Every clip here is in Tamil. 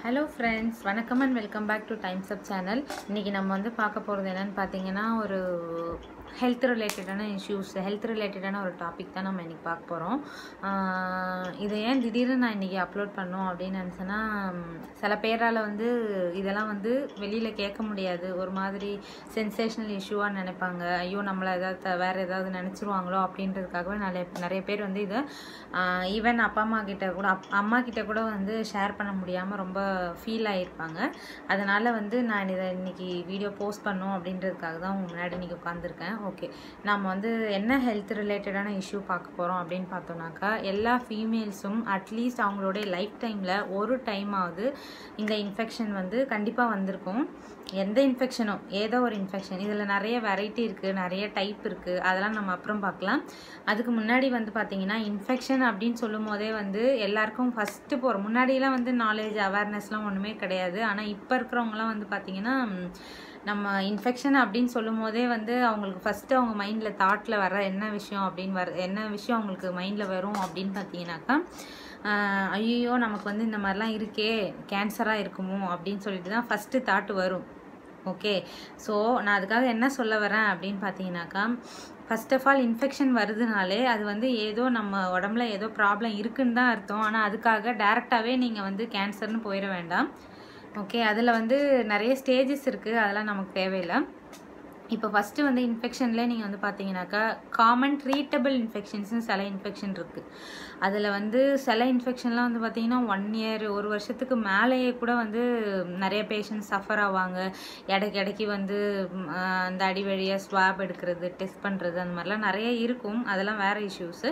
ஹலோ ஃப்ரெண்ட்ஸ் வணக்கம் and welcome back to Times Up channel இன்றைக்கி நம்ம வந்து பார்க்க போகிறது என்னென்னு பார்த்தீங்கன்னா ஒரு ஹெல்த் ரிலேட்டடான இஷ்யூஸ் ஹெல்த் ரிலேட்டடான ஒரு டாபிக் தான் நம்ம இன்றைக்கி பார்க்க போகிறோம் இதை ஏன் திடீர்னு நான் இன்றைக்கி அப்லோட் பண்ணோம் அப்படின்னு நினச்சேன்னா சில பேரால் வந்து இதெல்லாம் வந்து வெளியில் கேட்க முடியாது ஒரு மாதிரி சென்சேஷனல் இஷ்யூவாக நினைப்பாங்க ஐயோ நம்மளை ஏதாவது த- வேறு ஏதாவது நினச்சிருவாங்களோ அப்படின்றதுக்காகவே நிறைய நிறைய பேர் வந்து இதை ஈவன் அப்பா அம்மா கிட்ட கூட அப் அம்மா கிட்ட கூட வந்து ஷேர் பண்ண முடியாமல் ரொம்ப ஃபீல் ஆகியிருப்பாங்க அதனால் வந்து நான் இதை இன்னைக்கு வீடியோ போஸ்ட் பண்ணும் அப்படின்றதுக்காக தான் உங்க முன்னாடி இன்றைக்கி உட்காந்துருக்கேன் ஓகே நம்ம வந்து என்ன ஹெல்த் ரிலேட்டடான இஷ்யூ பார்க்க போகிறோம் அப்படின்னு பார்த்தோம்னாக்கா எல்லா ஃபீமேல்ஸும் அட்லீஸ்ட் அவங்களுடைய லைஃப் டைமில் ஒரு டைமாவது இந்த இன்ஃபெக்ஷன் வந்து கண்டிப்பாக வந்திருக்கும் எந்த இன்ஃபெக்ஷனோ ஏதோ ஒரு இன்ஃபெக்ஷன் இதில் நிறைய வெரைட்டி இருக்குது நிறைய டைப் இருக்குது அதெல்லாம் நம்ம அப்புறம் பார்க்கலாம் அதுக்கு முன்னாடி வந்து பார்த்தீங்கன்னா இன்ஃபெக்ஷன் அப்படின்னு சொல்லும் போதே வந்து எல்லாருக்கும் ஃபஸ்ட்டு போகிற முன்னாடியெல்லாம் வந்து நாலேஜ் அவேர்னஸ்லாம் ஒன்றுமே கிடையாது ஆனால் இப்போ இருக்கிறவங்கலாம் வந்து பார்த்தீங்கன்னா ம், நம்ம இன்ஃபெக்ஷன் அப்படின்னு சொல்லும் போதே வந்து அவங்களுக்கு ஃபஸ்ட்டு அவங்க மைண்டில் தாட்டில் வர என்ன விஷயம் அப்படின்னு வர என்ன விஷயம் அவங்களுக்கு மைண்டில் வரும் அப்படின்னு பார்த்தீங்கன்னாக்கா ஐயோ நமக்கு வந்து இந்த மாதிரிலாம் இருக்கே கேன்சராக இருக்குமோ அப்படின்னு சொல்லிட்டு தான் ஃபஸ்ட்டு தாட் வரும் ஓகே ஸோ நான் அதுக்காக என்ன சொல்ல வரேன் அப்படின்னு பார்த்தீங்கன்னாக்கா ஃபர்ஸ்ட் ஆஃப் ஆல் இன்ஃபெக்ஷன் வருதுனாலே அது வந்து ஏதோ நம்ம உடம்புல ஏதோ ப்ராப்ளம் இருக்குன்னு தான் அர்த்தம் ஆனால் அதுக்காக டேரெக்டாகவே நீங்கள் வந்து கேன்சர்னு போயிட வேண்டாம் ஓகே அதில் வந்து நிறைய ஸ்டேஜஸ் இருக்குது அதெல்லாம் நமக்கு தேவையில்லை இப்போ ஃபஸ்ட்டு வந்து இன்ஃபெக்ஷன்லேயே நீங்கள் வந்து பார்த்தீங்கன்னாக்கா காமன் ட்ரீட்டபிள் இன்ஃபெக்ஷன்ஸ்னு சில இன்ஃபெக்ஷன் இருக்குது அதில் வந்து சில இன்ஃபெக்ஷன்லாம் வந்து பார்த்தீங்கன்னா ஒன் இயர் ஒரு வருஷத்துக்கு மேலேயே கூட வந்து நிறைய பேஷண்ட்ஸ் சஃபர் ஆவாங்க இடைக்கு இடைக்கு வந்து ம், ஆஹ், அந்த அடி வழியாக ஸ்வாப் எடுக்கிறது டெஸ்ட் பண்ணுறது அந்த மாதிரிலாம் நிறைய இருக்கும் அதெல்லாம் வேறு இஷ்யூஸு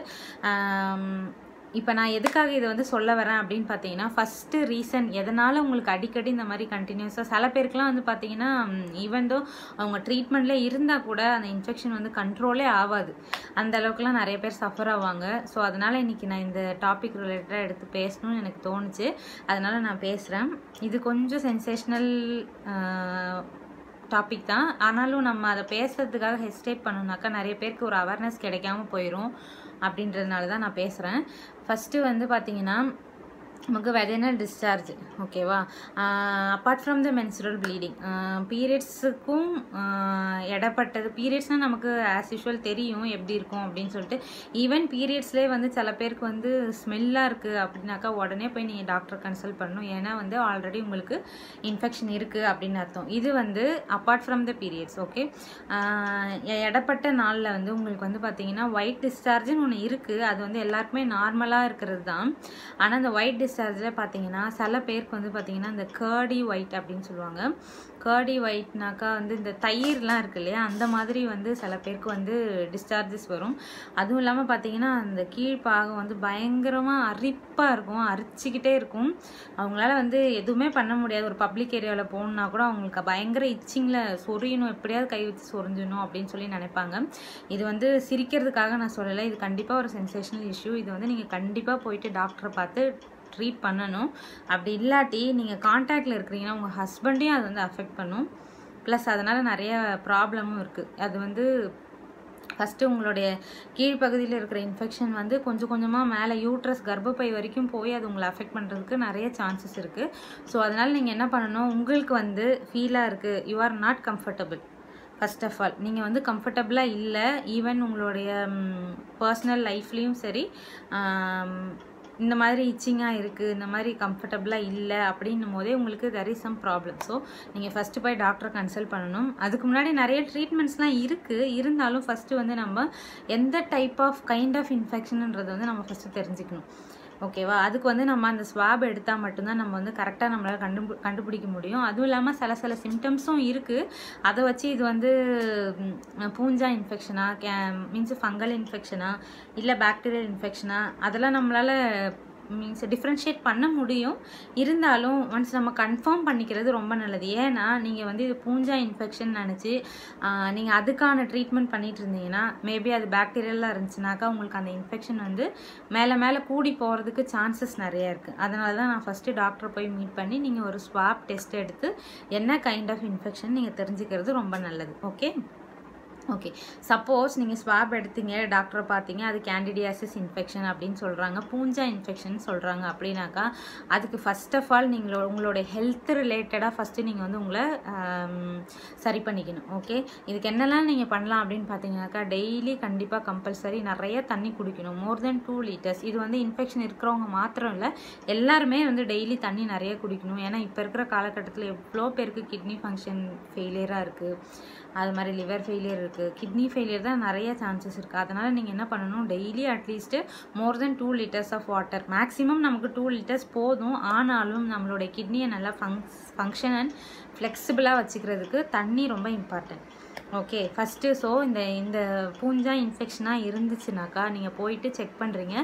இப்போ நான் எதுக்காக இதை வந்து சொல்ல வரேன் அப்படின்னு பார்த்தீங்கன்னா ஃபஸ்ட்டு ரீசன் எதனால் உங்களுக்கு அடிக்கடி இந்த மாதிரி கண்டினியூஸாக சில பேருக்குலாம் வந்து பார்த்தீங்கன்னா ஈவன் தோ அவங்க ட்ரீட்மெண்ட்டில் இருந்தால் கூட அந்த இன்ஃபெக்ஷன் வந்து கண்ட்ரோலே ஆகாது அந்த அளவுக்குலாம் நிறைய பேர் சஃபர் ஆவாங்க ஸோ அதனால் இன்றைக்கி நான் இந்த டாபிக் ரிலேட்டடாக எடுத்து பேசணும்னு எனக்கு தோணுச்சு அதனால் நான் பேசுகிறேன் இது கொஞ்சம் சென்சேஷ்னல் டாபிக் தான் ஆனாலும் நம்ம அதை பேசுறதுக்காக ஹெசிடேட் பண்ணோம்னாக்கா நிறைய பேருக்கு ஒரு அவேர்னஸ் கிடைக்காம போயிடும் அப்படின்றதுனால தான் நான் பேசுகிறேன் ஃபஸ்ட்டு வந்து பார்த்தீங்கன்னா நமக்கு வெஜினல் டிஸ்சார்ஜ் ஓகேவா apart from the menstrual bleeding பீரியட்ஸுக்கும் இடப்பட்டது பீரியட்ஸ்னால் நமக்கு ஆஸ் யூஷுவல் தெரியும் எப்படி இருக்கும் அப்படின்னு சொல்லிட்டு ஈவன் பீரியட்ஸ்லேயே வந்து சில பேருக்கு வந்து ஸ்மெல்லாக இருக்குது அப்படின்னாக்கா உடனே போய் நீங்கள் டாக்டர் கன்சல்ட் பண்ணணும் ஏன்னா வந்து ஆல்ரெடி உங்களுக்கு இன்ஃபெக்ஷன் இருக்குது அப்படின்னு அர்த்தம் இது வந்து apart from the periods okay இடப்பட்ட நாளில் வந்து உங்களுக்கு வந்து பார்த்தீங்கன்னா ஒயிட் டிஸ்சார்ஜ்னு ஒன்று இருக்குது அது வந்து எல்லாருக்குமே நார்மலாக இருக்கிறது தான் ஆனால் அந்த ஒயிட் டிஸ்சார்ஜில் பார்த்தீங்கன்னா சில பேருக்கு வந்து பார்த்தீங்கன்னா இந்த கேர்டி ஒயிட் அப்படின்னு சொல்லுவாங்க கேர்டி ஒயிட்னாக்கா வந்து இந்த தயிர்லாம் இருக்கு இல்லையா அந்த மாதிரி வந்து சில பேருக்கு வந்து டிஸ்சார்ஜஸ் வரும் அதுவும் இல்லாமல் பார்த்தீங்கன்னா அந்த கீழ்ப்பாகம் வந்து பயங்கரமாக அரிப்பாக இருக்கும் அரிச்சிக்கிட்டே இருக்கும் அவங்களால வந்து எதுவுமே பண்ண முடியாது ஒரு பப்ளிக் ஏரியாவில் போகணுன்னா கூட அவங்களுக்கு பயங்கர இச்சிங்கில் சொரியணும் எப்படியாவது கை வச்சு சொரிஞ்சிடணும் அப்படின்னு சொல்லி நினைப்பாங்க இது வந்து சிரிக்கிறதுக்காக நான் சொல்லலை இது கண்டிப்பாக ஒரு சென்சேஷனல் இஷ்யூ இது வந்து நீங்கள் கண்டிப்பாக போயிட்டு டாக்டரை பார்த்து ட்ரீட் பண்ணணும் அப்படி இல்லாட்டி நீங்கள் காண்டாக்டில் இருக்கிறீங்கன்னா உங்கள் ஹஸ்பண்டையும் அது வந்து அஃபெக்ட் பண்ணும் ப்ளஸ் அதனால் நிறைய ப்ராப்ளமும் இருக்குது அது வந்து ஃபஸ்ட்டு உங்களுடைய கீழ்ப்பகுதியில் இருக்கிற இன்ஃபெக்ஷன் வந்து கொஞ்சம் கொஞ்சமாக மேலே யூட்ரஸ் கர்ப்பப்பை வரைக்கும் போய் அது உங்களை அஃபெக்ட் பண்ணுறதுக்கு நிறைய சான்சஸ் இருக்குது ஸோ அதனால் நீங்கள் என்ன பண்ணணும் உங்களுக்கு வந்து ஃபீலாக இருக்குது you are not comfortable first of all நீங்கள் வந்து கம்ஃபர்டபுளாக இல்லை ஈவன் உங்களுடைய பர்சனல் லைஃப்லேயும் சரி ஆம், இந்த மாதிரி இச்சிங்காக இருக்குது இந்த மாதிரி கம்ஃபர்டபுளாக இல்லை அப்படின்னும் போதே உங்களுக்கு there is some problem so நீங்கள் ஃபஸ்ட்டு போய் டாக்டரை கன்சல்ட் பண்ணணும் அதுக்கு முன்னாடி நிறைய ட்ரீட்மெண்ட்ஸ்லாம் இருக்குது இருந்தாலும் ஃபஸ்ட்டு வந்து நம்ம எந்த டைப் ஆஃப் கைண்ட் ஆஃப் இன்ஃபெக்ஷன்ன்றதை வந்து நம்ம ஃபஸ்ட்டு தெரிஞ்சுக்கணும் ஓகேவா அதுக்கு வந்து நம்ம அந்த ஸ்வாப் எடுத்தால் மட்டும்தான் நம்ம வந்து கரெக்டாக நம்மளால் கண்டு கண்டுபிடிக்க முடியும் அதுவும் இல்லாமல் சில சில சிம்டம்ஸும் இருக்குது அதை வச்சு இது வந்து ம், பூஞ்சா இன்ஃபெக்ஷனா கே மீன்ஸ் ஃபங்கல் இன்ஃபெக்ஷனா இல்லை பாக்டீரியல் இன்ஃபெக்ஷனா அதெல்லாம் நம்மளால் மீன்ஸ் டிஃப்ரென்ஷியேட் பண்ண முடியும் இருந்தாலும் ஒன்ஸ் நம்ம கன்ஃபார்ம் பண்ணிக்கிறது ரொம்ப நல்லது ஏன்னா நீங்கள் வந்து இது பூஞ்சா இன்ஃபெக்ஷன் நினச்சி நீங்கள் அதுக்கான ட்ரீட்மெண்ட் பண்ணிட்டு இருந்தீங்கன்னா மேபி அது பாக்டீரியலாக இருந்துச்சுனாக்கா உங்களுக்கு அந்த இன்ஃபெக்ஷன் வந்து மேலே மேலே கூடி போகிறதுக்கு சான்சஸ் நிறைய இருக்குது அதனால தான் நான் ஃபஸ்ட்டு டாக்டரை போய் மீட் பண்ணி நீங்கள் ஒரு ஸ்வாப் டெஸ்ட் எடுத்து என்ன கைண்ட் ஆஃப் இன்ஃபெக்ஷன் நீங்கள் தெரிஞ்சுக்கிறது ரொம்ப நல்லது ஓகே ஓகே சப்போஸ் நீங்கள் ஸ்வாப் எடுத்தீங்க டாக்டரை பார்த்தீங்க அது கேண்டிடியாசிஸ் இன்ஃபெக்ஷன் அப்படின்னு சொல்கிறாங்க பூஞ்சா இன்ஃபெக்ஷன் சொல்கிறாங்க அப்படின்னாக்கா அதுக்கு ஃபர்ஸ்ட் ஆஃப் ஆல் நீங்கள் உங்களோட ஹெல்த் ரிலேட்டடாக ஃபஸ்ட்டு நீங்கள் வந்து உங்களை ஆம், சரி பண்ணிக்கணும் ஓகே இதுக்கு என்னெல்லாம் நீங்கள் பண்ணலாம் அப்படின்னு பார்த்தீங்கன்னாக்கா டெய்லி கண்டிப்பாக கம்பல்சரி நிறைய தண்ணி குடிக்கணும் மோர் தென் டூ லிட்டர்ஸ் இது வந்து இன்ஃபெக்ஷன் இருக்கிறவங்க மாத்திரம் இல்லை எல்லாருமே வந்து டெய்லி தண்ணி நிறைய குடிக்கணும் ஏன்னா இப்போ இருக்கிற காலகட்டத்தில் எவ்வளோ பேருக்கு கிட்னி ஃபங்க்ஷன் ஃபெயிலியராக இருக்குது அது மாதிரி லிவர் ஃபெயிலியர் இருக்குது கிட்னி ஃபெயிலியர் தான் நிறைய சான்சஸ் இருக்குது அதனால் நீங்கள் என்ன பண்ணணும் daily at least more than two litres of water maximum நமக்கு டூ லிட்டர்ஸ் போதும் ஆனாலும் நம்மளுடைய கிட்னியை நல்லா ஃபங்க்ஸ் ஃபங்க்ஷன் அண்ட் ஃப்ளெக்சிபிளாக வச்சுக்கிறதுக்கு தண்ணி ரொம்ப இம்பார்ட்டன்ட் ஓகே ஃபஸ்ட்டு ஸோ இந்த இந்த பூஞ்சா இன்ஃபெக்ஷனாக இருந்துச்சுனாக்கா நீங்கள் போயிட்டு செக் பண்ணுறீங்க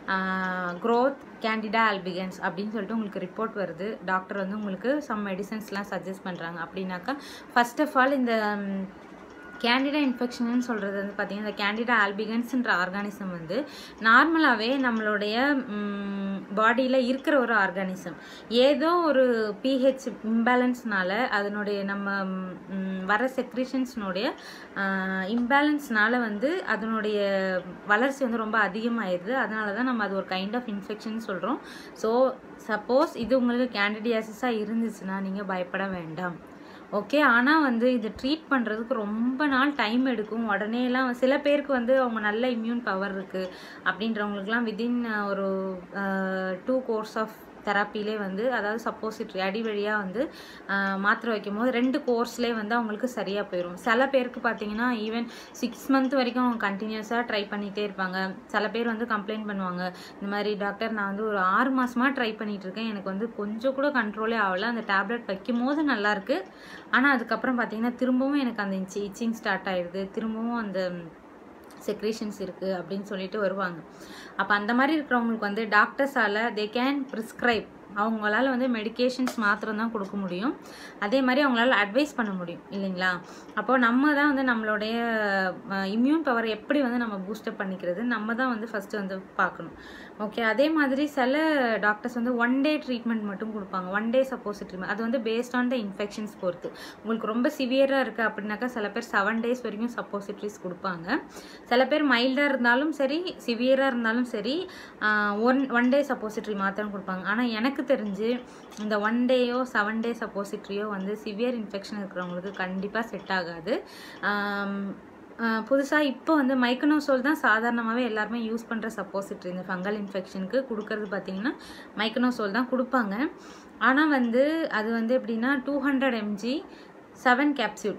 க்ரோத் கேண்டிடா ஆல்பிகன்ஸ் அப்படின்னு சொல்லிட்டு உங்களுக்கு ரிப்போர்ட் வருது டாக்டர் வந்து உங்களுக்கு சம் மெடிசன்ஸ்லாம் சஜஸ்ட் பண்ணுறாங்க அப்படின்னாக்கா ஃபர்ஸ்ட் ஆஃப் ஆல் இந்த ம், கேண்டிடா இன்ஃபெக்ஷன் சொல்கிறது வந்து பார்த்திங்கன்னா இந்த கேண்டிடா ஆல்பிகன்ஸ்ன்ற ஆர்கானிசம் வந்து நார்மலாகவே நம்மளுடைய பாடியில் இருக்கிற ஒரு ஆர்கானிசம் ஏதோ ஒரு பிஹெச் இம்பேலன்ஸ்னால அதனுடைய நம்ம ம், வர செக்ரிஷன்ஸ்னுடைய இம்பேலன்ஸ்னால வந்து அதனுடைய வளர்ச்சி வந்து ரொம்ப அதிகமாயிருது அதனால தான் நம்ம அது ஒரு கைண்ட் ஆஃப் இன்ஃபெக்ஷன் சொல்கிறோம் ஸோ சப்போஸ் இது உங்களுக்கு கேண்டிடியாசிஸாக இருந்துச்சுன்னா நீங்கள் பயப்பட வேண்டாம் ஓகே ஆனால் வந்து இது ட்ரீட் பண்ணுறதுக்கு ரொம்ப நாள் டைம் எடுக்கும் உடனேலாம் சில பேருக்கு வந்து அவங்க நல்ல இம்யூன் பவர் இருக்குது அப்படின்றவங்களுக்குலாம் வித்தின் ஒரு டூ கோர்ஸ் ஆஃப் தெராப்பிலே வந்து அதாவது சப்போசிட்ரி அடி வழியாக வந்து ஆஹ், மாத்திரை வைக்கும் போது ரெண்டு கோர்ஸ்லேயே வந்து அவங்களுக்கு சரியாக போயிடும் சில பேருக்கு பார்த்தீங்கன்னா ஈவன் சிக்ஸ் மந்த் வரைக்கும் அவங்க கண்டினியூஸாக ட்ரை பண்ணிகிட்டே இருப்பாங்க சில பேர் வந்து கம்ப்ளைண்ட் பண்ணுவாங்க இந்த மாதிரி டாக்டர் நான் வந்து ஒரு ஆறு மாசமா ட்ரை பண்ணிட்டு இருக்கேன் எனக்கு வந்து கொஞ்சம் கூட கண்ட்ரோலே ஆகல அந்த டேப்லெட் வைக்கும் போது நல்லா இருக்கு ஆனால் அதுக்கப்புறம் பார்த்தீங்கன்னா திரும்பவும் எனக்கு அந்த இச்சி இச்சிங் ஸ்டார்ட் ஆயிடுது திரும்பவும் அந்த செக்ரேஷன்ஸ் இருக்குது அப்படின்னு சொல்லிட்டு வருவாங்க அப்போ அந்த மாதிரி இருக்கிறவங்களுக்கு வந்து டாக்டர்ஸால் தே கேன் ப்ரிஸ்கிரைப் அவங்களால வந்து மெடிகேஷன்ஸ் மாத்திரம் தான் கொடுக்க முடியும் அதே மாதிரி அவங்களால அட்வைஸ் பண்ண முடியும் இல்லைங்களா அப்போ நம்ம தான் வந்து நம்மளுடைய இம்யூன் பவர் எப்படி வந்து நம்ம பூஸ்டப் பண்ணிக்கிறது நம்ம தான் வந்து ஃபஸ்ட்டு வந்து பார்க்கணும் ஓகே அதே மாதிரி சில டாக்டர்ஸ் வந்து ஒன் டே ட்ரீட்மெண்ட் மட்டும் கொடுப்பாங்க ஒன் டே சப்போஸ் ட்ரீட்மெண்ட் அது வந்து பேஸ்ட் ஆன் த இன்ஃபெக்ஷன்ஸ் பொறுத்து உங்களுக்கு ரொம்ப சிவியராக இருக்குது அப்படின்னாக்கா சில பேர் செவன் டேஸ் வரைக்கும் சப்போசிட்ரிஸ் கொடுப்பாங்க சில பேர் மைல்டாக இருந்தாலும் சரி சிவியராக இருந்தாலும் சரி ஒன் ஒன் டே சப்போசிட்ரி மாத்திரம் கொடுப்பாங்க ஆனால் எனக்கு தெரிஞ்சு இந்த ஒன் டேயோ செவன் டே சப்போசிட்ரியோ வந்து சிவியர் இன்ஃபெக்ஷன் இருக்கிறவங்களுக்கு கண்டிப்பாக செட் ஆகாது புதுசாக இப்போ வந்து மைக்கனோசோல் தான் சாதாரணமாகவே எல்லாருமே யூஸ் பண்ணுற சப்போசிட்ரி இந்த ஃபங்கல் இன்ஃபெக்ஷனுக்கு கொடுக்கறது பார்த்தீங்கன்னா மைக்கனோசோல் தான் கொடுப்பாங்க ஆனால் வந்து அது வந்து எப்படின்னா two hundred mg seven capsule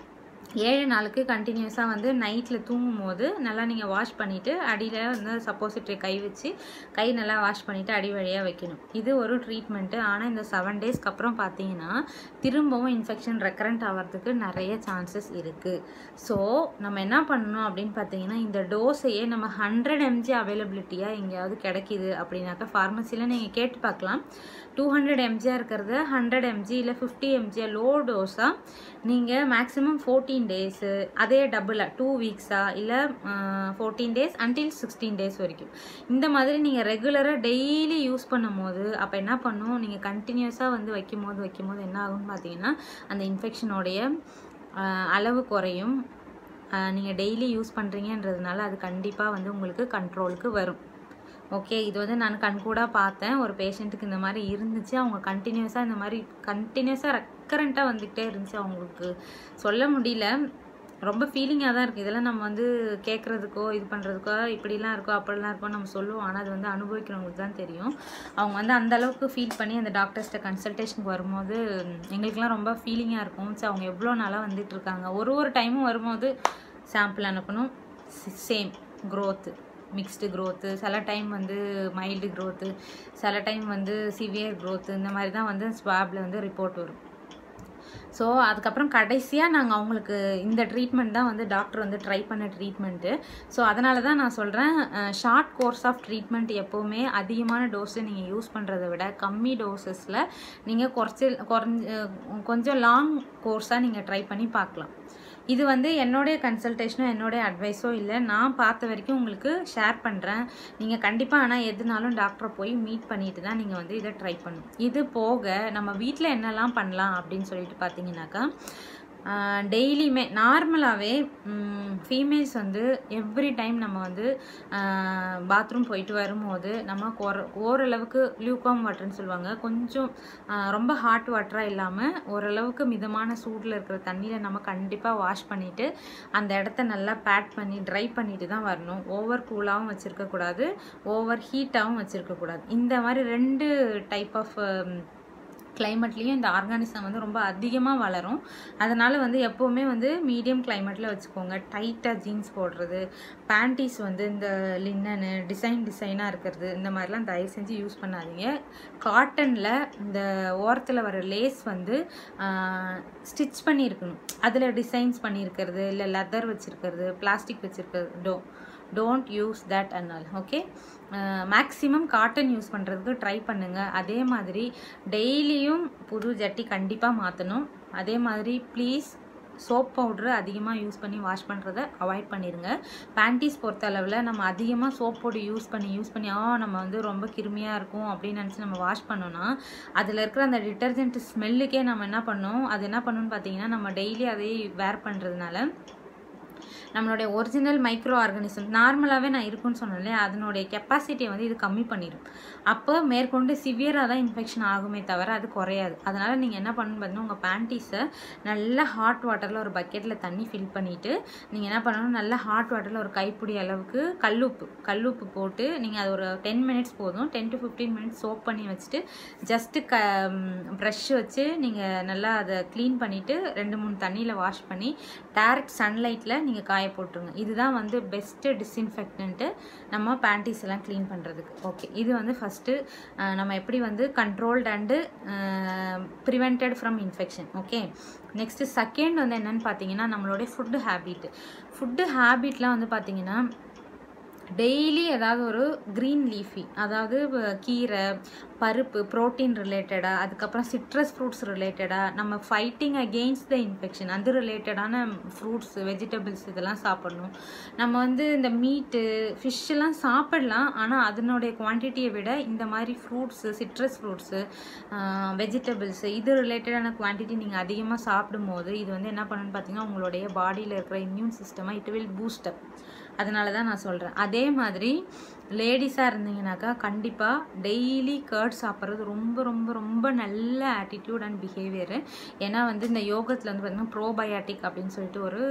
ஏழு நாளுக்கு கண்டினியூஸாக வந்து நைட்டில் தூங்கும் போது நல்லா நீங்கள் வாஷ் பண்ணிவிட்டு அடியில் வந்து சப்போசிட்ரி கை வச்சு கை நல்லா வாஷ் பண்ணிவிட்டு அடி வழியாக வைக்கணும் இது ஒரு ட்ரீட்மெண்ட்டு ஆனால் இந்த செவன் டேஸ்க்கு அப்புறம் பார்த்தீங்கன்னா திரும்பவும் இன்ஃபெக்ஷன் ரெக்கரண்ட் ஆகிறதுக்கு நிறைய சான்சஸ் இருக்குது ஸோ நம்ம என்ன பண்ணணும் அப்படின்னு பார்த்தீங்கன்னா இந்த டோஸையே நம்ம ஹண்ட்ரட் எம்ஜி அவைலபிலிட்டியாக எங்கேயாவது கிடைக்கிது அப்படின்னாக்கா ஃபார்மசியில் நீங்கள் கேட்டு பார்க்கலாம் டூ ஹண்ட்ரட் எம்ஜியாக இருக்கிறத ஹண்ட்ரட் எம்ஜி இல்லை ஃபிஃப்டி எம்ஜியாக லோ டோஸாக நீங்கள் மேக்ஸிமம் ஃபோர்டீன் டேஸு அதே டபுளாக டூ வீக்ஸா இல்லை fourteen days until sixteen days வரைக்கும் இந்த மாதிரி நீங்கள் ரெகுலராக டெய்லி யூஸ் பண்ணும் போது அப்போ என்ன பண்ணும் நீங்கள் கண்டினியூஸாக வந்து வைக்கும் போது வைக்கும் போது என்ன ஆகும்னு பார்த்தீங்கன்னா அந்த இன்ஃபெக்ஷனோடைய அளவு குறையும் நீங்கள் டெய்லி யூஸ் பண்ணுறீங்கன்றதுனால அது கண்டிப்பாக வந்து உங்களுக்கு கண்ட்ரோலுக்கு வரும் ஓகே இது வந்து நான் கண்கூடாக பார்த்தேன் ஒரு பேஷண்ட்டுக்கு இந்த மாதிரி இருந்துச்சு அவங்க கண்டினியூஸாக இந்த மாதிரி கண்டினியூஸாக ரெக்கரண்ட்டாக வந்துக்கிட்டே இருந்துச்சு அவங்களுக்கு சொல்ல முடியல ரொம்ப ஃபீலிங்காக தான் இருக்குது இதெல்லாம் நம்ம வந்து கேட்குறதுக்கோ இது பண்ணுறதுக்கோ இப்படிலாம் இருக்கோ அப்படிலாம் இருக்கோ நம்ம சொல்லுவோம் ஆனால் அது வந்து அனுபவிக்கிறவங்களுக்கு தான் தெரியும் அவங்க வந்து அந்த அளவுக்கு ஃபீல் பண்ணி அந்த டாக்டர்ஸ்ட்ட கன்சல்டேஷனுக்கு வரும்போது எங்களுக்குலாம் ரொம்ப ஃபீலிங்காக இருக்கும் ஸோ அவங்க எவ்வளோ நாளாக வந்துட்டு இருக்காங்க ஒரு ஒரு டைமும் வரும்போது சாம்பிள் அனுப்பணும் சேம் க்ரோத்து மிக்ஸ்டு க்ரோத்து சில டைம் வந்து மைல்டு க்ரோத்து சில டைம் வந்து சிவியர் க்ரோத்து இந்த மாதிரி தான் வந்து ஸ்வாபில் வந்து ரிப்போர்ட் வரும் ஸோ அதுக்கப்புறம் கடைசியாக நாங்கள் அவங்களுக்கு இந்த ட்ரீட்மெண்ட் தான் வந்து டாக்டர் வந்து ட்ரை பண்ண ட்ரீட்மெண்ட்டு ஸோ அதனால தான் நான் சொல்கிறேன் ஷார்ட் கோர்ஸ் ஆஃப் ட்ரீட்மெண்ட் எப்போவுமே அதிகமான டோஸை நீங்கள் யூஸ் பண்ணுறதை விட கம்மி டோசஸில் நீங்கள் குறைச்சி குறைஞ்ச கொஞ்சம் லாங் கோர்ஸாக நீங்கள் ட்ரை பண்ணி பார்க்கலாம் இது வந்து என்னுடைய கன்சல்டேஷனோ என்னுடைய அட்வைஸோ இல்லை நான் பார்த்த வரைக்கும் உங்களுக்கு ஷேர் பண்ணுறேன் நீங்கள் கண்டிப்பாக ஆனால் எதுனாலும் டாக்டரை போய் மீட் பண்ணிட்டு தான் நீங்கள் வந்து இதை ட்ரை பண்ணணும் இது போக நம்ம வீட்டில் என்னெல்லாம் பண்ணலாம் அப்படின்னு சொல்லிட்டு பார்த்தீங்கன்னாக்கா டெய்லியுமே நார்மலாகவே ஃபீமேல்ஸ் வந்து எவ்ரி டைம் நம்ம வந்து பாத்ரூம் போயிட்டு வரும்போது நம்ம ஓர ஓரளவுக்கு லியூகாம் வாட்டர்னு சொல்லுவாங்க கொஞ்சம் ஆஹ் ரொம்ப ஹாட் வாட்டராக இல்லாமல் ஓரளவுக்கு மிதமான சூடில் இருக்கிற தண்ணியில் நம்ம கண்டிப்பாக வாஷ் பண்ணிவிட்டு அந்த இடத்த நல்லா பேட் பண்ணி ட்ரை பண்ணிட்டு தான் வரணும் ஓவர் கூலாகவும் வச்சுருக்கக்கூடாது ஓவர் ஹீட்டாகவும் வச்சுருக்கக்கூடாது இந்த மாதிரி ரெண்டு டைப் ஆஃப் கிளைமேட்லேயும் இந்த ஆர்கானிசம் வந்து ரொம்ப அதிகமாக வளரும் அதனால் வந்து எப்போவுமே வந்து மீடியம் கிளைமேட்டில் வச்சுக்கோங்க டைட்டாக ஜீன்ஸ் போடுறது பேண்டீஸ் வந்து இந்த லின்னனு டிசைன் டிசைனாக இருக்கிறது இந்த மாதிரிலாம் தயவு செஞ்சு யூஸ் பண்ணாதீங்க காட்டனில் இந்த ஓரத்தில் வர லேஸ் வந்து ஸ்டிச் பண்ணியிருக்கணும் அதில் டிசைன்ஸ் பண்ணியிருக்கிறது இல்லை லெதர் வச்சுருக்கிறது பிளாஸ்டிக் வச்சுருக்கிறது do don't use that and all okay maximum cotton use பண்ணுறதுக்கு ட்ரை பண்ணுங்கள் அதே மாதிரி டெய்லியும் புது ஜட்டி கண்டிப்பாக மாற்றணும் அதே மாதிரி ப்ளீஸ் சோப் பவுட்ரு அதிகமாக யூஸ் பண்ணி வாஷ் பண்ணுறத அவாய்ட் பண்ணிடுங்க பேண்டீஸ் பொறுத்த அளவில் நம்ம அதிகமாக சோப் பவுடர் யூஸ் பண்ணி யூஸ் பண்ணி ஆ நம்ம வந்து ரொம்ப கிருமியாக இருக்கும் அப்படின்னு நினச்சி நம்ம வாஷ் பண்ணோன்னா அதில் இருக்கிற அந்த டிட்டர்ஜென்ட் ஸ்மெல்லுக்கே நம்ம என்ன பண்ணோம் அது என்ன பண்ணணும்னு பார்த்தீங்கன்னா நம்ம டெய்லி அதை வேர் பண்ணுறதுனால நம்மளுடைய ஒரிஜினல் மைக்ரோ ஆர்கானிசம் நார்மலாகவே நான் இருக்குன்னு சொன்னேன் அதனுடைய கெப்பாசிட்டியை வந்து இது கம்மி பண்ணிடும் அப்போ மேற்கொண்டு சிவியராக தான் இன்ஃபெக்ஷன் ஆகுமே தவிர அது குறையாது அதனால் நீங்கள் என்ன பண்ணணும் பார்த்தீங்கன்னா உங்கள் பேண்டீஸை நல்லா ஹாட் வாட்டரில் ஒரு பக்கெட்டில் தண்ணி ஃபில் பண்ணிவிட்டு நீங்கள் என்ன பண்ணணும் நல்லா ஹாட் வாட்டரில் ஒரு கைப்பிடி அளவுக்கு கல்லுப்பு கல்லுப்பு போட்டு நீங்கள் அது ஒரு டென் மினிட்ஸ் போதும் ten to fifteen minutes soap பண்ணி வச்சுட்டு ஜஸ்ட்டு க ப்ரஷ் வச்சு நீங்கள் நல்லா அதை க்ளீன் பண்ணிவிட்டு ரெண்டு மூணு தண்ணியில் வாஷ் பண்ணி டேரக்ட் சன்லைட்டில் நீங்கள் காய போட்டுருங்க இதுதான் வந்து பெஸ்ட்டு டிஸ்இன்ஃபெக்டன்ட்டு நம்ம பேண்டீஸ் எல்லாம் க்ளீன் பண்ணுறதுக்கு ஓகே இது வந்து ஃபஸ்ட்டு நம்ம எப்படி வந்து controlled and prevented from infection okay next second வந்து என்னென்னு பார்த்தீங்கன்னா நம்மளுடைய ஃபுட்டு ஹேபிட் ஃபுட்டு ஹேபிட்லாம் வந்து பார்த்தீங்கன்னா டெய்லி ஏதாவது ஒரு க்ரீன் லீஃபி அதாவது வ- கீரை பருப்பு ப்ரோட்டீன் ரிலேட்டடாக அதுக்கப்புறம் சிட்ரஸ் ஃப்ரூட்ஸ் ரிலேட்டடாக நம்ம ஃபைட்டிங் அகெயின்ஸ்ட் த இன்ஃபெக்ஷன் அது ரிலேட்டடான ஃப்ரூட்ஸ் வெஜிடபிள்ஸ் இதெல்லாம் சாப்பிடணும் நம்ம வந்து இந்த மீட்டு ஃபிஷ்ஷெல்லாம் சாப்பிடலாம் ஆனால் அதனுடைய குவான்டிட்டியை விட இந்த மாதிரி ஃப்ரூட்ஸு சிட்ரஸ் ஃப்ரூட்ஸு வெஜிடபிள்ஸு இது ரிலேட்டடான குவான்டிட்டி நீங்கள் அதிகமாக சாப்பிடும்போது இது வந்து என்ன பண்ணுன்னு பார்த்தீங்கன்னா உங்களுடைய பாடியில் இருக்கிற இம்யூன் சிஸ்டமை இட் வில் பூஸ்டப் அதனால தான் நான் சொல்கிறேன் அதே மாதிரி லேடிஸாக இருந்தீங்கனாக்கா கண்டிப்பாக டெய்லி கர்ட் சாப்பிட்றது ரொம்ப ரொம்ப ரொம்ப நல்ல ஆட்டிடியூட் அண்ட் பிஹேவியரு ஏன்னா வந்து இந்த யோகத்தில் வந்து பார்த்திங்கன்னா ப்ரோபயாட்டிக் அப்படின்னு சொல்லிட்டு ஒரு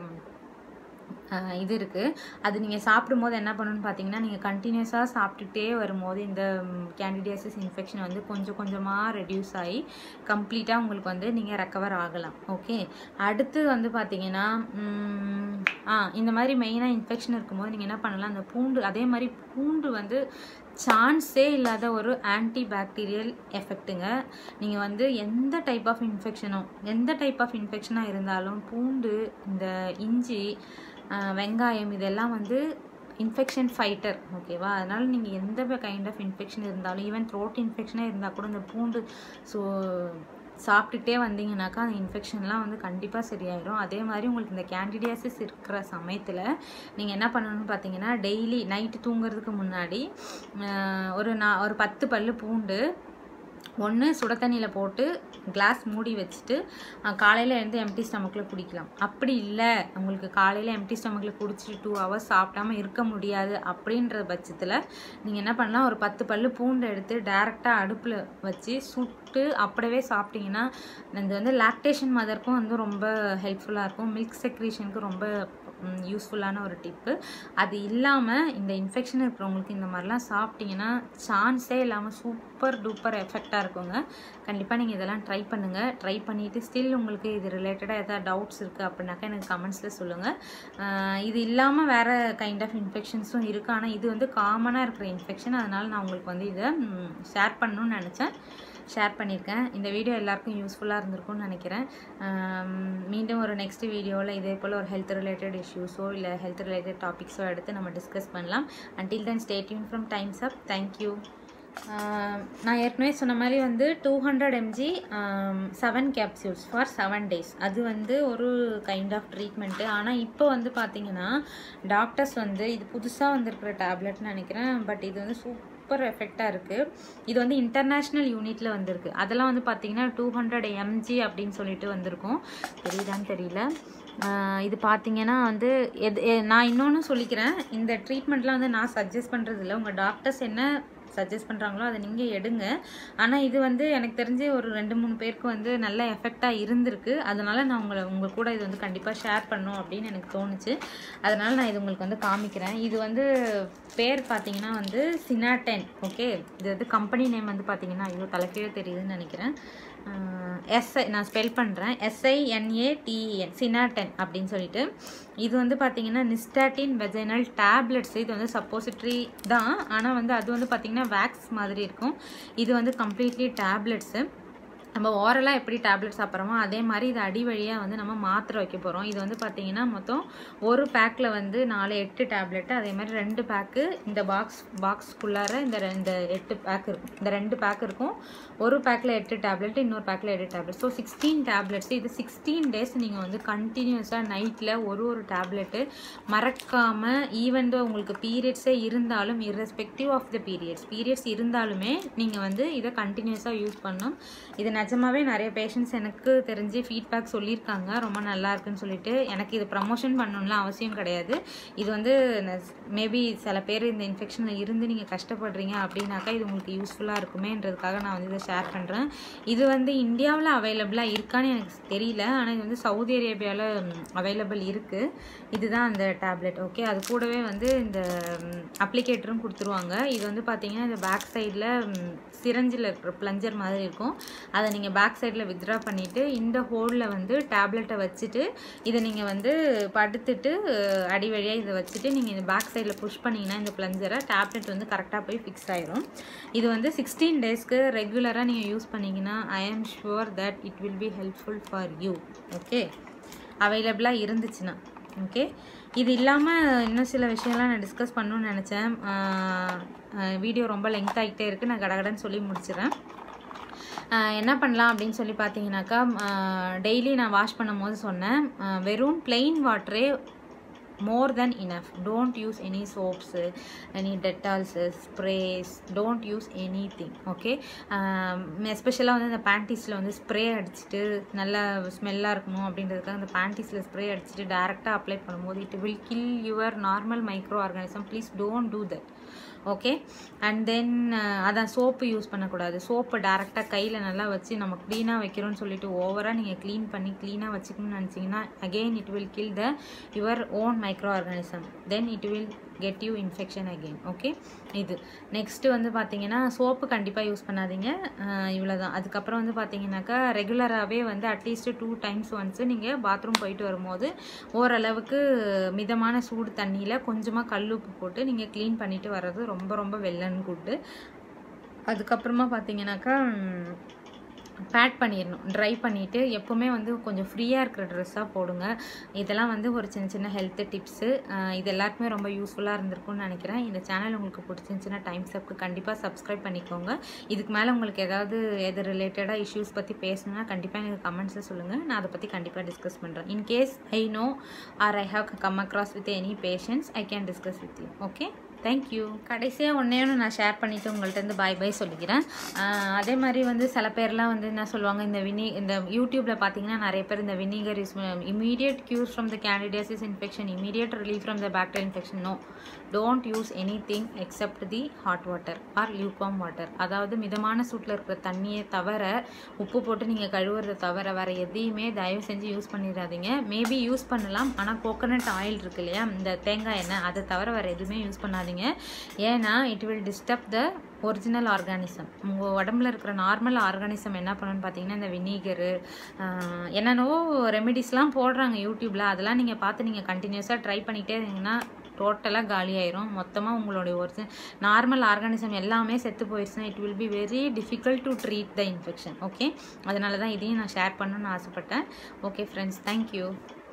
ஆஹ் இது இருக்குது அது நீங்கள் சாப்பிடும்போது என்ன பண்ணணும்னு பார்த்தீங்கன்னா நீங்கள் கண்டினியூஸாக சாப்பிட்டுட்டே வரும்போது இந்த கேண்டிடியாசிஸ் இன்ஃபெக்ஷன் வந்து கொஞ்சம் கொஞ்சமாக ரெடியூஸ் ஆகி கம்ப்ளீட்டாக உங்களுக்கு வந்து நீங்கள் ரெக்கவர் ஆகலாம் ஓகே அடுத்து வந்து பார்த்தீங்கன்னா உம், ஆ இந்த மாதிரி மெயினாக இன்ஃபெக்ஷன் இருக்கும்போது நீங்கள் என்ன பண்ணலாம் அந்த பூண்டு அதே மாதிரி பூண்டு வந்து சான்ஸே இல்லாத ஒரு ஆன்டி பாக்டீரியல் எஃபெக்ட்டுங்க நீங்கள் வந்து எந்த டைப் ஆஃப் இன்ஃபெக்ஷனோ எந்த டைப் ஆஃப் இன்ஃபெக்ஷனாக இருந்தாலும் பூண்டு இந்த இஞ்சி ஆஹ் வெங்காயம் இதெல்லாம் வந்து இன்ஃபெக்ஷன் ஃபைட்டர் ஓகேவா அதனால் நீங்கள் எந்த கைண்ட் ஆஃப் இன்ஃபெக்ஷன் இருந்தாலும் ஈவன் த்ரோட் இன்ஃபெக்ஷனாக இருந்தால் கூட இந்த பூண்டு ஸோ சாப்பிட்டுட்டே வந்தீங்கன்னாக்கா அந்த இன்ஃபெக்ஷன்லாம் வந்து கண்டிப்பாக சரியாயிடும் அதே மாதிரி உங்களுக்கு இந்த கேண்டிடியாசிஸ் இருக்கிற சமயத்தில் நீங்கள் என்ன பண்ணணும்னு பார்த்தீங்கன்னா டெய்லி நைட்டு தூங்குறதுக்கு முன்னாடி ஆஹ் ஒரு நான் ஒரு பத்து பல்லு பூண்டு ஒன்று சுட தண்ணியில் போட்டு கிளாஸ் மூடி வச்சுட்டு காலையில் எழுந்து எம்டி ஸ்டமக்கில் குடிக்கலாம் அப்படி இல்லை உங்களுக்கு காலையில் எம்டி ஸ்டமக்கில் குடிச்சிட்டு டூ ஹவர்ஸ் சாப்பிடாம இருக்க முடியாது அப்படின்ற பட்சத்தில் நீங்கள் என்ன பண்ணலாம் ஒரு பத்து பல்லு பூண்டு எடுத்து டேரெக்டாக அடுப்பில் வச்சு சுட்டு அப்படியே சாப்பிட்டீங்கன்னா இது வந்து லாக்டேஷன் மதருக்கும் வந்து ரொம்ப ஹெல்ப்ஃபுல்லாக இருக்கும் மில்க் செக்ரீஷனுக்கு ரொம்ப யூஸ்ஃபுல்லான ஒரு டிப்பு அது இல்லாமல் இந்த இன்ஃபெக்ஷன் இருக்கிறவங்களுக்கு இந்த மாதிரிலாம் சாப்பிட்டீங்கன்னா சான்ஸே இல்லாமல் சூப்பர் டூப்பர் எஃபெக்டாக இருக்குங்க கண்டிப்பாக நீங்கள் இதெல்லாம் ட்ரை பண்ணுங்கள் ட்ரை பண்ணிவிட்டு ஸ்டில் உங்களுக்கு இது ரிலேட்டடாக எதாவது டவுட்ஸ் இருக்குது அப்படின்னாக்கா எனக்கு கமெண்ட்ஸில் சொல்லுங்கள் ஆஹ் இது இல்லாமல் வேறு கைண்ட் ஆஃப் இன்ஃபெக்ஷன்ஸும் இருக்குது ஆனால் இது வந்து காமனாக இருக்கிற இன்ஃபெக்ஷன் அதனால் நான் உங்களுக்கு வந்து இதை ஷேர் பண்ணணும்னு நினச்சேன் ஷேர் பண்ணியிருக்கேன் இந்த வீடியோ எல்லாருக்கும் யூஸ்ஃபுல்லாக இருந்திருக்கும்னு நினைக்கிறேன் ஆம், மீண்டும் ஒரு நெக்ஸ்ட் வீடியோவில் இதே போல் ஒரு ஹெல்த் ரிலேட்டட் இஷ்யூஸோ இல்லை ஹெல்த் ரிலேட்டட் டாபிக்ஸோ எடுத்து நம்ம டிஸ்கஸ் பண்ணலாம் until then stay tuned from Times Up thank you நான் ஏற்கனவே சொன்ன மாதிரி வந்து two hundred mg seven capsules for seven days அது வந்து ஒரு கைண்ட் ஆஃப் ட்ரீட்மெண்ட்டு ஆனால் இப்போ வந்து பார்த்தீங்கன்னா டாக்டர்ஸ் வந்து இது புதுசாக வந்திருக்கிற டேப்லெட்னு நினைக்கிறேன் பட் இது வந்து சூப்பர் சூப்பர் எஃபெக்டாக இருக்குது இது வந்து இன்டர்நேஷ்னல் யூனிட்டில் வந்திருக்கு அதெல்லாம் வந்து பார்த்தீங்கன்னா டூ ஹண்ட்ரட் எம்ஜி அப்படின்னு சொல்லிட்டு வந்திருக்கும் தெரியுதான்னு தெரியல ஆஹ் இது பார்த்தீங்கன்னா வந்து எது எ- நான் இன்னொன்று சொல்லிக்கிறேன் இந்த ட்ரீட்மெண்ட்லாம் வந்து நான் சஜஸ்ட் பண்ணுறது இல்லை உங்கள் டாக்டர்ஸ் என்ன சஜஸ்ட் பண்ணுறாங்களோ அதை நீங்கள் எடுங்க ஆனால் இது வந்து எனக்கு தெரிஞ்சு ஒரு ரெண்டு மூணு பேருக்கு வந்து நல்ல எஃபெக்டாக இருந்திருக்கு அதனால நான் உங்களை உங்கள் கூட இது வந்து கண்டிப்பாக ஷேர் பண்ணணும் அப்படின்னு எனக்கு தோணுச்சு அதனால நான் இது உங்களுக்கு வந்து காமிக்கிறேன் இது வந்து பேர் பார்த்தீங்கன்னா வந்து சினாடென் ஓகே இது வந்து கம்பெனி நேம் வந்து பார்த்தீங்கன்னா ஐயோ தலைக்கீழே தெரியுதுன்னு நினைக்கிறேன் எஸ்ஐ நான் ஸ்பெல் பண்ணுறேன் எஸ்ஐஎன்ஏடிஎன் சினாடென் அப்படின்னு சொல்லிட்டு இது வந்து பார்த்தீங்கன்னா நிஸ்டாட்டின் வெஜைனல் டேப்லெட்ஸ் இது வந்து சப்போசிட்ரி தான் ஆனால் வந்து அது வந்து பார்த்தீங்கன்னா வேக்ஸ் மாதிரி இருக்கும் இது வந்து கம்ப்ளீட்லி டேப்லெட்ஸு நம்ம ஓரலாக எப்படி டேப்லெட் சாப்பிட்றோமோ அதே மாதிரி இது அடி வழியாக வந்து நம்ம மாத்திரை வைக்க போகிறோம் இது வந்து பார்த்தீங்கன்னா மொத்தம் ஒரு பேக்கில் வந்து நாலு எட்டு டேப்லெட்டு அதே மாதிரி ரெண்டு பேக்கு இந்த பாக்ஸ் பாக்ஸ்க்குள்ளார இந்த ரெண்டு எட்டு பேக் இருக்கும் இந்த ரெண்டு பேக் இருக்கும் ஒரு பேக்கில் எட்டு டேப்லெட் இன்னொரு பேக்கில் எட்டு டேப்லெட் ஸோ சிக்ஸ்டீன் டேப்லெட்ஸ் இது சிக்ஸ்டீன் டேஸ் நீங்கள் வந்து கண்டினியூஸாக நைட்டில் ஒரு ஒரு டேப்லெட்டு மறக்காமல் ஈவன் தோ உங்களுக்கு பீரியட்ஸே இருந்தாலும் irrespective of the periods periods இருந்தாலுமே நீங்கள் வந்து இதை கண்டினியூஸாக யூஸ் பண்ணணும் இது நிஜமாவே நிறைய பேஷண்ட்ஸ் எனக்கு தெரிஞ்சு ஃபீட்பேக் சொல்லியிருக்காங்க ரொம்ப நல்லா இருக்குன்னு சொல்லிட்டு எனக்கு இது ப்ரமோஷன் பண்ணணும்லாம் அவசியம் கிடையாது இது வந்து மேபி சில பேர் இந்த இன்ஃபெக்ஷனில் இருந்து நீங்கள் கஷ்டப்படுறீங்க அப்படின்னாக்கா இது உங்களுக்கு யூஸ்ஃபுல்லாக இருக்குமேன்றதுக்காக நான் வந்து இதை ஷேர் பண்ணுறேன் இது வந்து இந்தியாவில் அவைலபிளாக இருக்கான்னு எனக்கு தெரியல ஆனால் இது வந்து சவுதி அரேபியாவில் அவைலபிள் இருக்குது இதுதான் அந்த டேப்லெட் ஓகே அது கூடவே வந்து இந்த அப்ளிகேட்டரும் கொடுத்துருவாங்க இது வந்து பார்த்தீங்கன்னா இந்த பேக் சைடில் சிரஞ்சில் இருக்கிற ப்ளஞ்சர் மாதிரி இருக்கும் அதை நீங்கள் பேக் சைடில் வித்ட்ரா பண்ணிவிட்டு இந்த ஹோலில் வந்து டேப்லெட்டை வச்சுட்டு இதை நீங்கள் வந்து படுத்துட்டு அஹ், அடி வழியாக இதை வச்சுட்டு நீங்கள் இந்த பேக் சைடில் புஷ் பண்ணிங்கன்னா இந்த ப்ளஞ்சரை டேப்லெட் வந்து கரெக்டாக போய் ஃபிக்ஸ் ஆயிரும் இது வந்து சிக்ஸ்டீன் டேஸ்க்கு ரெகுலராக நீங்கள் யூஸ் பண்ணிங்கன்னா I am sure that it will be helpful for you okay அவைலபிளாக இருந்துச்சுன்னா ஓகே இது இல்லாமல் இன்னும் சில விஷயம்லாம் நான் டிஸ்கஸ் பண்ணணும்னு நினச்சேன் வீடியோ ரொம்ப லெங்க் ஆகிட்டே இருக்குது நான் கடகடன்னு சொல்லி முடிச்சிடுறேன் ஆஹ் என்ன பண்ணலாம் அப்படின்னு சொல்லி பார்த்தீங்கன்னாக்கா டெய்லி நான் வாஷ் பண்ணும் போது சொன்னேன் ஆஹ் வெறும் plain வாட்டரே more than enough don't use any soaps any Dettols sprays don't use any thing okay எஸ்பெஷலாக வந்து இந்த பேண்டீஸில் வந்து ஸ்ப்ரே அடிச்சுட்டு நல்லா ஸ்மெல்லாக இருக்கணும் அப்படின்றதுக்காக அந்த பேண்டீஸில் ஸ்ப்ரே அடிச்சுட்டு டேரெக்டாக அப்ளை பண்ணும்போது it will kill your normal micro organism please don't do that okay and then அதான் சோப்பு யூஸ் பண்ணக்கூடாது சோப்பு டேரெக்டாக கையில் நல்லா வச்சு நம்ம க்ளீனாக வைக்கிறோம்னு சொல்லிட்டு ஓவராக நீங்கள் க்ளீன் பண்ணி க்ளீனாக வச்சுக்கணும்னு நினச்சிங்கன்னா again it will kill the your own micro organism then it will get you infection again okay இது நெக்ஸ்ட்டு வந்து பார்த்தீங்கன்னா சோப்பு கண்டிப்பாக யூஸ் பண்ணாதீங்க இவ்வளோ தான் அதுக்கப்புறம் வந்து பார்த்தீங்கன்னாக்கா ரெகுலராகவே வந்து அட்லீஸ்ட் டூ டைம்ஸ் ஒன்ஸு நீங்கள் பாத்ரூம் போயிட்டு வரும்போது ஓரளவுக்கு மிதமான சூடு தண்ணியில் கொஞ்சமாக கல்லுப்பு போட்டு நீங்கள் க்ளீன் பண்ணிட்டு வர்றது ரொம்ப ரொம்ப வெள்ளன் குட்டு அதுக்கப்புறமா பார்த்தீங்கன்னாக்கா பேட் பண்ணிடணும் ட்ரை பண்ணிவிட்டு எப்போவுமே வந்து கொஞ்சம் ஃப்ரீயாக இருக்கிற ட்ரெஸ்ஸாக போடுங்க இதெல்லாம் வந்து ஒரு சின்ன சின்ன ஹெல்த் டிப்ஸு இது எல்லாருக்குமே ரொம்ப யூஸ்ஃபுல்லாக இருந்திருக்கும்னு நினைக்கிறேன் இந்த சேனல் உங்களுக்கு பிடிச்சிருந்துச்சுன்னா டைம் சப்க்கு கண்டிப்பாக சப்ஸ்கிரைப் பண்ணிக்கோங்க இதுக்கு மேலே உங்களுக்கு ஏதாவது எது ரிலேட்டடாக இஷ்யூஸ் பற்றி பேசணும்னா கண்டிப்பாக எனக்கு கமெண்ட்ஸில் சொல்லுங்கள் நான் அதை பற்றி கண்டிப்பாக டிஸ்கஸ் பண்ணுறேன் in case I know or I have come across with any patients I can discuss with you okay thank you கடைசியாக ஒன்றே ஒன்று நான் ஷேர் பண்ணிவிட்டு உங்கள்கிட்ட இருந்து பாய் பாய் சொல்லிக்கிறேன் ஆஹ் அதே மாதிரி வந்து சில பேர்லாம் வந்து என்ன சொல்லுவாங்க இந்த வினி இந்த யூடியூப்பில் பார்த்தீங்கன்னா நிறைய பேர் இந்த vinegar is immediate cure from the candidiasis infection immediate relief from the bacterial infection no don't use any thing except the hot water or lukewarm water அதாவது மிதமான சூட்டில் இருக்கிற தண்ணியை தவிர உப்பு போட்டு நீங்கள் கழுவுறதை தவிர வேறு எதையுமே தயவு செஞ்சு யூஸ் பண்ணிடாதீங்க மேபி யூஸ் பண்ணலாம் ஆனால் கோகோனட் ஆயில் இருக்கு இல்லையா இந்த தேங்காய் எண்ணெய் அதை தவிர வேறு எதுவுமே யூஸ் பண்ணாதீங்க ஏன்னா it will disturb the original organism உங்கள் உடம்புல இருக்கிற நார்மல் ஆர்கானிசம் என்ன பண்ணுன்னு பார்த்தீங்கன்னா இந்த வினிகரு என்னென்னவோ ரெமெடிஸ்லாம் போடுறாங்க யூடியூப்பில் அதெல்லாம் நீங்கள் பார்த்து நீங்கள் கண்டினியூஸாக ட்ரை பண்ணிகிட்டே இருந்தீங்கன்னா டோட்டலாக காலியாயிரும் மொத்தமாக உங்களுடைய ஒரிஜினல் நார்மல் ஆர்கானிசம் எல்லாமே செத்து போயிடுச்சுன்னா it will be very difficult to treat the infection okay அதனால தான் இதையும் நான் ஷேர் பண்ணணும்னு ஆசைப்பட்டேன் ஓகே ஃப்ரெண்ட்ஸ் தேங்க்யூ